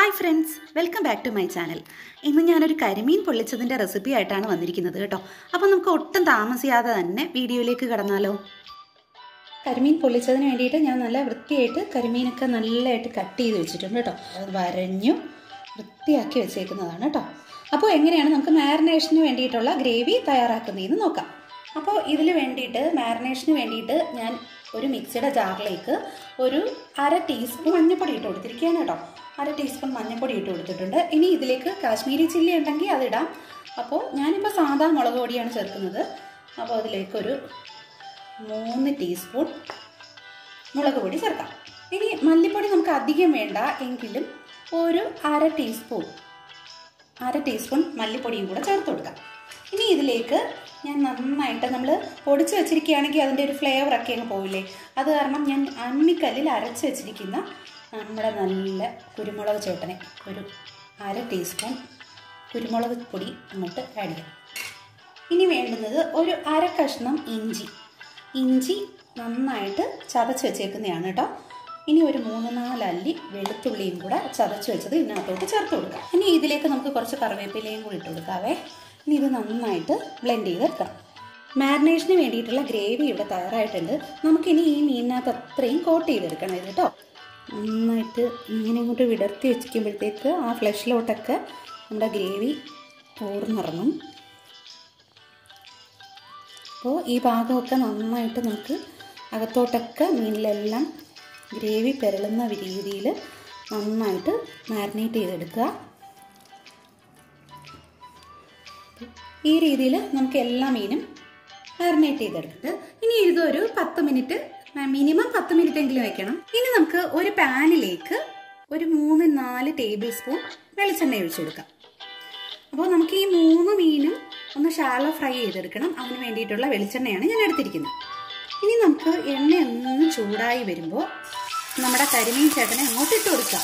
hi friends welcome back to my channel ഇന്ന് ഞാനൊരു കരിമീൻ പൊള്ളിച്ചതിൻ്റെ റെസിപ്പി ആയിട്ടാണ് വന്നിരിക്കുന്നത് കേട്ടോ അപ്പോൾ നമുക്ക് ഒട്ടും താമസിയാതെ തന്നെ വീഡിയോയിലേക്ക് കടന്നാലോ കരിമീൻ പൊള്ളിച്ചതിന് വേണ്ടിയിട്ട് ഞാൻ നല്ല വൃത്തിയായിട്ട് കരിമീനൊക്കെ നല്ലതായിട്ട് കട്ട് ചെയ്ത് വെച്ചിട്ടുണ്ട് കേട്ടോ അത് വരഞ്ഞു വൃത്തിയാക്കി വെച്ചേക്കുന്നതാണ് കേട്ടോ അപ്പോൾ എങ്ങനെയാണ് നമുക്ക് മാരിനേഷന് വേണ്ടിയിട്ടുള്ള ഗ്രേവി തയ്യാറാക്കുന്നതെന്ന് നോക്കാം അപ്പോൾ ഇതിന് വേണ്ടിയിട്ട് മാരിനേഷന് വേണ്ടിയിട്ട് ഞാൻ ഒരു മിക്സിയുടെ ജാറിലേക്ക് ഒരു അര ടീസ്പൂൺ മഞ്ഞൾപ്പൊടി ഇട്ട് കൊടുത്തിരിക്കുകയാണ് കേട്ടോ അര ടീസ്പൂൺ മഞ്ഞൾപ്പൊടി ഇട്ട് കൊടുത്തിട്ടുണ്ട് ഇനി ഇതിലേക്ക് കാശ്മീരി ചില്ലി ഉണ്ടെങ്കിൽ അതിടാം അപ്പോൾ ഞാനിപ്പോൾ സാധാ മുളക് പൊടിയാണ് ചേർക്കുന്നത് അപ്പോൾ അതിലേക്കൊരു മൂന്ന് ടീസ്പൂൺ മുളക് പൊടി ചേർക്കാം ഇനി മല്ലിപ്പൊടി നമുക്ക് അധികം വേണ്ട എങ്കിലും ഒരു അര ടീസ്പൂൺ അര ടീസ്പൂൺ മല്ലിപ്പൊടിയും കൂടെ ചേർത്ത് കൊടുക്കാം ഇനി ഇതിലേക്ക് ഞാൻ നന്നായിട്ട് നമ്മൾ പൊടിച്ച് വെച്ചിരിക്കുകയാണെങ്കിൽ അതിൻ്റെ ഒരു ഫ്ലേവർ ഒക്കെ അങ്ങ് പോവില്ലേ അത് കാരണം ഞാൻ അമ്മിക്കല്ലിൽ അരച്ച് വെച്ചിരിക്കുന്ന നമ്മുടെ നല്ല കുരുമുളക് ചേട്ടനെ ഒരു അര ടീസ്പൂൺ കുരുമുളക് പൊടി അങ്ങോട്ട് ആഡ് ചെയ്യാം ഇനി വേണ്ടുന്നത് ഒരു അര കഷ്ണം ഇഞ്ചി ഇഞ്ചി നന്നായിട്ട് ചതച്ച് വെച്ചേക്കുന്നതാണ് കേട്ടോ ഇനി ഒരു മൂന്ന് നാല് അല്ലി വെളുത്തുള്ളിയും കൂടെ ചതച്ച് വെച്ചത് ഇതിനകത്തോട്ട് ചേർത്ത് കൊടുക്കാം ഇനി ഇതിലേക്ക് നമുക്ക് കുറച്ച് കറിവേപ്പിലയും കൂടി ഇട്ട് കൊടുക്കാവേ ഇനി ഇത് നന്നായിട്ട് ബ്ലെൻഡ് ചെയ്തെടുക്കാം മാരിനേഷന് വേണ്ടിയിട്ടുള്ള ഗ്രേവി ഇവിടെ തയ്യാറായിട്ടുണ്ട് നമുക്കിനി ഈ മീനിനകത്ത് അത്രയും കോട്ട് ചെയ്തെടുക്കണം ഇത് കേട്ടോ നന്നായിട്ട് ഇങ്ങനെ ഇങ്ങോട്ട് വിടർത്തി വെച്ചിരിക്കുമ്പോഴത്തേക്ക് ആ ഫ്ലഷിലോട്ടൊക്കെ നമ്മുടെ ഗ്രേവി ഊർന്നിറങ്ങും അപ്പോൾ ഈ ഭാഗമൊക്കെ നന്നായിട്ട് നമുക്ക് അകത്തോട്ടൊക്കെ മീനിലെല്ലാം ഗ്രേവി പെരളുന്ന രീതിയിൽ നന്നായിട്ട് മാരിനേറ്റ് ചെയ്തെടുക്കുക ഈ രീതിയിൽ നമുക്ക് എല്ലാ മീനും മാരിനേറ്റ് ചെയ്തെടുത്തിട്ട് ഇനി ഇതൊരു പത്ത് മിനിറ്റ് മിനിമം പത്ത് മിനിറ്റ് എങ്കിലും വെക്കണം ഇനി നമുക്ക് ഒരു പാനിലേക്ക് ഒരു മൂന്ന് നാല് ടേബിൾ സ്പൂൺ വെളിച്ചെണ്ണ ഒഴിച്ചു കൊടുക്കാം അപ്പോൾ നമുക്ക് ഈ മൂന്ന് മീനും ഒന്ന് ഷാലോ ഫ്രൈ ചെയ്തെടുക്കണം അതിന് വേണ്ടിയിട്ടുള്ള വെളിച്ചെണ്ണയാണ് ഞാൻ എടുത്തിരിക്കുന്നത് ഇനി നമുക്ക് എണ്ണ ഒന്ന് ചൂടായി വരുമ്പോൾ നമ്മുടെ കരിമീൻ ചേട്ടനെ അങ്ങോട്ട് ഇട്ട് കൊടുക്കാം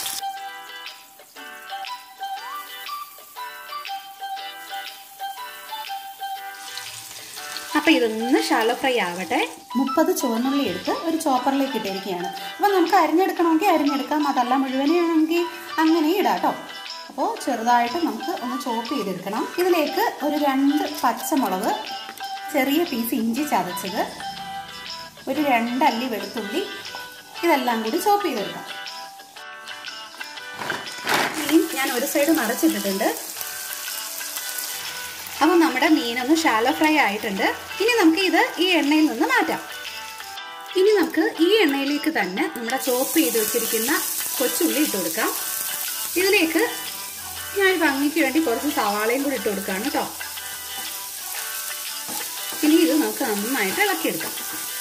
അപ്പോൾ ഇതൊന്ന് ഷാലോ ഫ്രൈ ആവട്ടെ മുപ്പത് ചുവന്നുള്ളി എടുത്ത് ഒരു ചോപ്പറിലേക്ക് ഇട്ടിരിക്കുകയാണ് അപ്പോൾ നമുക്ക് അരിഞ്ഞെടുക്കണമെങ്കിൽ അരിഞ്ഞെടുക്കാം അതല്ല മുഴുവനാണെങ്കിൽ അങ്ങനെ ഇടാം കേട്ടോ അപ്പോൾ ചെറുതായിട്ട് നമുക്ക് ഒന്ന് ചോപ്പ് ചെയ്തെടുക്കണം ഇതിലേക്ക് ഒരു രണ്ട് പച്ചമുളക് ചെറിയ പീസ് ഇഞ്ചി ചതച്ചത് ഒരു രണ്ടല്ലി വെളുത്തുള്ളി ഇതെല്ലാം കൂടി ചോപ്പ് ചെയ്തെടുക്കാം മീൻ ഞാൻ ഒരു സൈഡ് മറച്ചിട്ടിട്ടുണ്ട് അപ്പോൾ നമ്മുടെ മീനൊന്ന് ഷാലോ ഫ്രൈ ആയിട്ടുണ്ട് ഇനി നമുക്ക് ഇത് ഈ എണ്ണയിൽ നിന്ന് മാറ്റാം ഇനി നമുക്ക് ഈ എണ്ണയിലേക്ക് തന്നെ നമ്മുടെ ചോപ്പ് ചെയ്ത് വെച്ചിരിക്കുന്ന കൊച്ചുള്ളി ഇട്ട് കൊടുക്കാം ഇതിലേക്ക് ഞാൻ ഭംഗിക്ക് വേണ്ടി കുറച്ച് സവാളയും കൂടി ഇട്ട് കൊടുക്കുകയാണ് കേട്ടോ ഇനി ഇത് നമുക്ക് നന്നായിട്ട് ഇളക്കിയെടുക്കാം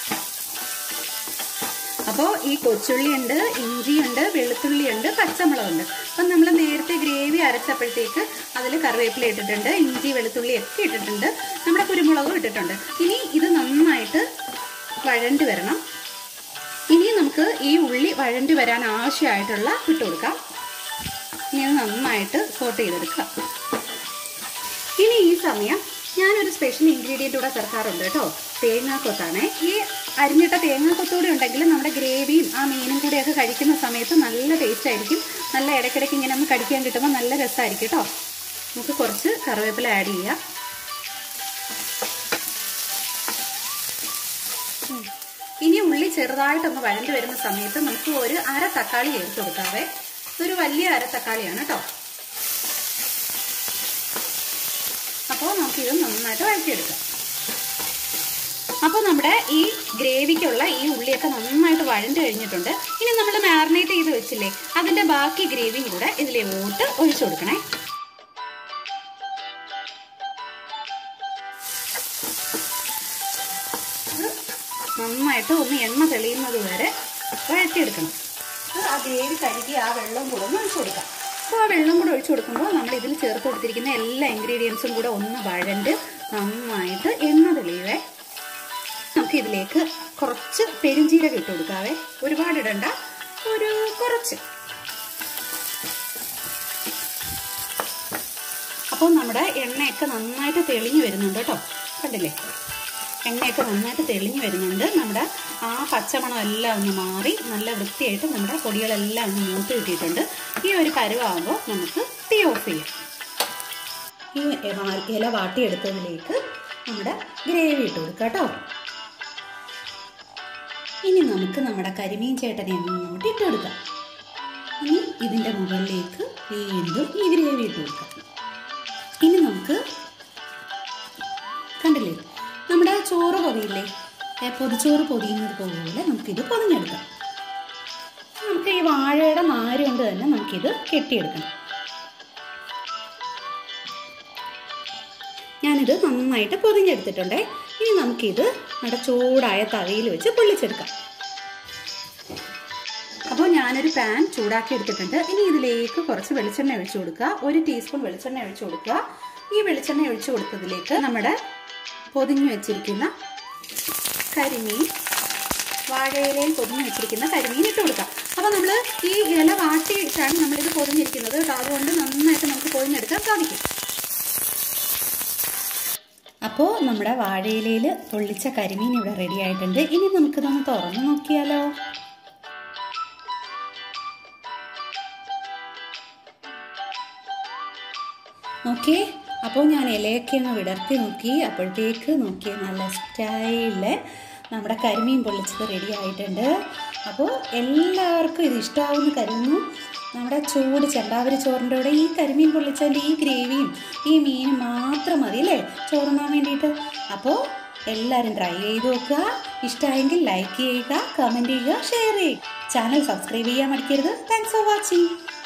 അപ്പോൾ ഈ കൊച്ചുള്ളി ഉണ്ട് ഇഞ്ചിയുണ്ട് വെളുത്തുള്ളിയുണ്ട് പച്ചമുളകുണ്ട് അപ്പം നമ്മൾ നേരത്തെ ഗ്രേവി അരച്ചപ്പോഴത്തേക്ക് അതിൽ കറിവേപ്പില ഇട്ടിട്ടുണ്ട് ഇഞ്ചി വെളുത്തുള്ളി ഒക്കെ ഇട്ടിട്ടുണ്ട് നമ്മുടെ കുരുമുളകും ഇട്ടിട്ടുണ്ട് ഇനി ഇത് നന്നായിട്ട് വഴണ്ടി വരണം ഇനി നമുക്ക് ഈ ഉള്ളി വഴണ്ടി വരാൻ ആവശ്യമായിട്ടുള്ള ഇട്ട് കൊടുക്കാം ഇനി അത് നന്നായിട്ട് സോട്ട് ചെയ്തെടുക്കാം ഇനി ഈ സമയം ഞാനൊരു സ്പെഷ്യൽ ഇൻഗ്രീഡിയൻ്റ് കൂടെ ചേർക്കാറുണ്ട് കേട്ടോ തേങ്ങാക്കൊത്താണ് ഈ അരിഞ്ഞിട്ട തേങ്ങാക്കൊത്തൂടെ ഉണ്ടെങ്കിൽ നമ്മുടെ ഗ്രേവിയും ആ മീനും കൂടെയൊക്കെ കഴിക്കുന്ന സമയത്ത് നല്ല ടേസ്റ്റ് ആയിരിക്കും നല്ല ഇടയ്ക്കിടയ്ക്ക് ഇങ്ങനെ ഒന്ന് കടിക്കാൻ കിട്ടുമ്പോൾ നല്ല രസമായിരിക്കും കേട്ടോ നമുക്ക് കുറച്ച് കറിവേപ്പില ആഡ് ചെയ്യാം ഇനി ഉള്ളി ചെറുതായിട്ടൊന്ന് വഴണ്ടി വരുന്ന സമയത്ത് നമുക്ക് ഒരു അര തക്കാളി ചേർത്ത് കൊടുക്കാവേ ഇതൊരു വലിയ അര തക്കാളിയാണ് കേട്ടോ അപ്പോൾ നമുക്കിത് നന്നായിട്ട് വഴറ്റിയെടുക്കാം അപ്പോൾ നമ്മുടെ ഈ ഗ്രേവിക്കുള്ള ഈ ഉള്ളിയൊക്കെ നന്നായിട്ട് വഴണ്ട് കഴിഞ്ഞിട്ടുണ്ട് ഇനി നമ്മൾ മാറിനേറ്റ് ചെയ്ത് വെച്ചില്ലേ അതിൻ്റെ ബാക്കി ഗ്രേവിയും കൂടെ ഇതിലോട്ട് ഒഴിച്ചു കൊടുക്കണേ നന്നായിട്ട് ഒന്ന് എണ്ണ തെളിയുന്നത് വരെ വഴറ്റിയെടുക്കണം ആ ഗ്രേവി കഴുകി ആ വെള്ളം കൂടെ ഒന്ന് ഒഴിച്ചു കൊടുക്കാം അപ്പോൾ ആ വെള്ളം കൂടെ ഒഴിച്ചു കൊടുക്കുമ്പോൾ നമ്മൾ ഇതിൽ ചേർത്ത് കൊടുത്തിരിക്കുന്ന എല്ലാ ഇൻഗ്രീഡിയൻസും കൂടെ ഒന്ന് വഴണ്ട് നന്നായിട്ട് എണ്ണ തെളിയുവേ നമുക്ക് ഇതിലേക്ക് കുറച്ച് പെരുംജീരകം ഇട്ട് കൊടുക്കാവേ ഒരുപാട് ഇടണ്ട ഒരു കുറച്ച് അപ്പോൾ നമ്മുടെ എണ്ണയൊക്കെ നന്നായിട്ട് തെളിഞ്ഞു വരുന്നുണ്ട് കേട്ടോ കണ്ടില്ലേ എണ്ണയൊക്കെ നന്നായിട്ട് തെളിഞ്ഞ് വരുന്നുണ്ട് നമ്മുടെ ആ പച്ചമണം എല്ലാം ഒന്ന് മാറി നല്ല വൃത്തിയായിട്ട് നമ്മുടെ പൊടികളെല്ലാം ഒന്ന് മൂത്ത് കിട്ടിയിട്ടുണ്ട് ഈ ഒരു പരുവാകുമ്പോൾ നമുക്ക് തീ ഓഫ് ചെയ്യാം ഈ ഇല വാട്ടിയെടുത്തതിലേക്ക് നമ്മുടെ ഗ്രേവി ഇട്ട് കൊടുക്കാം കേട്ടോ ഇനി നമുക്ക് നമ്മുടെ കരിമീൻ ചേട്ടനെ അങ്ങോട്ട് ഇട്ട് കൊടുക്കാം ഇനി ഇതിൻ്റെ മുകളിലേക്ക് വീണ്ടും ഈ ഗ്രേവി ഇട്ട് കൊടുക്കാം ഇനി നമുക്ക് കണ്ടില്ലേ നമ്മുടെ ചോറ് പൊതിയില്ലേ പൊതിച്ചോറ് പൊതിയുന്നത് പോലെ നമുക്കിത് പൊതിഞ്ഞെടുക്കാം നമുക്ക് ഈ വാഴയുടെ നാര് കൊണ്ട് തന്നെ നമുക്കിത് കെട്ടിയെടുക്കണം ഞാനിത് നന്നായിട്ട് പൊതിഞ്ഞെടുത്തിട്ടുണ്ടേ ഇനി നമുക്കിത് നമ്മുടെ ചൂടായ തവയിൽ വെച്ച് പൊള്ളിച്ചെടുക്കാം അപ്പോൾ ഞാനൊരു പാൻ ചൂടാക്കി എടുത്തിട്ടുണ്ട് ഇനി ഇതിലേക്ക് കുറച്ച് വെളിച്ചെണ്ണ ഒഴിച്ചു കൊടുക്കുക ഒരു ടീസ്പൂൺ വെളിച്ചെണ്ണ ഒഴിച്ചു കൊടുക്കുക ഈ വെളിച്ചെണ്ണ ഒഴിച്ചു കൊടുത്തതിലേക്ക് നമ്മുടെ പൊതിഞ്ഞു വെച്ചിരിക്കുന്ന കരിമീൻ വാഴയിലയിൽ പൊതിഞ്ഞു വെച്ചിരിക്കുന്ന കരിമീൻ ഇട്ട് കൊടുക്കാം അപ്പോൾ നമ്മൾ ഈ ഇല വാട്ടിയിട്ടാണ് നമ്മളിത് പൊതിഞ്ഞിരിക്കുന്നത് കേട്ടോ അതുകൊണ്ട് നന്നായിട്ട് നമുക്ക് പൊതിഞ്ഞെടുക്കാൻ സാധിക്കും അപ്പോൾ നമ്മുടെ വാഴയിലയിൽ പൊള്ളിച്ച കരിമീൻ ഇവിടെ റെഡി ആയിട്ടുണ്ട് ഇനി നമുക്കിതൊന്ന് തുറന്നു നോക്കിയാലോ നോക്കിയേ അപ്പോൾ ഞാൻ ഇലയൊക്കെ ഒന്ന് വിടർത്തി നോക്കി അപ്പോഴത്തേക്ക് നോക്കി നല്ല സ്റ്റൈലില് നമ്മുടെ കരിമീൻ പൊള്ളിച്ചത് റെഡി ആയിട്ടുണ്ട് അപ്പോൾ എല്ലാവർക്കും ഇത് ഇഷ്ടമാവുമെന്ന് കരുതുന്നു നമ്മുടെ ചൂട് ചെണ്ടാവരി ചോറിൻ്റെ കൂടെ ഈ കരിമീൻ പൊള്ളിച്ചതിൻ്റെ ഈ ഗ്രേവിയും ഈ മീനും മാത്രം മതി അല്ലേ ചോറുണ്ണാൻ വേണ്ടിയിട്ട് അപ്പോൾ എല്ലാവരും ട്രൈ ചെയ്ത് നോക്കുക ഇഷ്ടമായെങ്കിൽ ലൈക്ക് ചെയ്യുക കമൻറ്റ് ചെയ്യുക ഷെയർ ചെയ്യുക ചാനൽ സബ്സ്ക്രൈബ് ചെയ്യാൻ മടിക്കരുത് താങ്ക്സ് ഫോർ വാച്ചിങ്